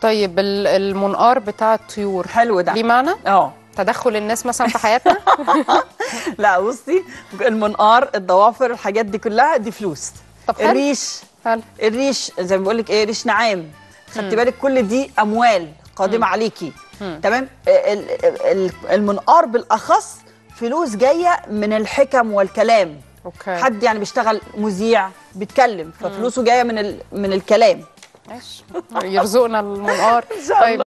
طيب ال- المنقار بتاع الطيور حلو ده ليه معنى اه تدخل الناس مثلا في حياتنا لا بصي المنقار الضوافر الحاجات دي كلها دي فلوس طب حلو. الريش حلو الريش زي ما بقول لك ايه ريش نعام خدتي بالك كل دي اموال قادمه عليكي تمام ال- ال- المنقار بالاخص فلوس جايه من الحكم والكلام اوكي حد يعني بيشتغل مذيع بيتكلم ففلوسه جايه من ال... من الكلام ماشي يرزقنا المنقار شاء طيب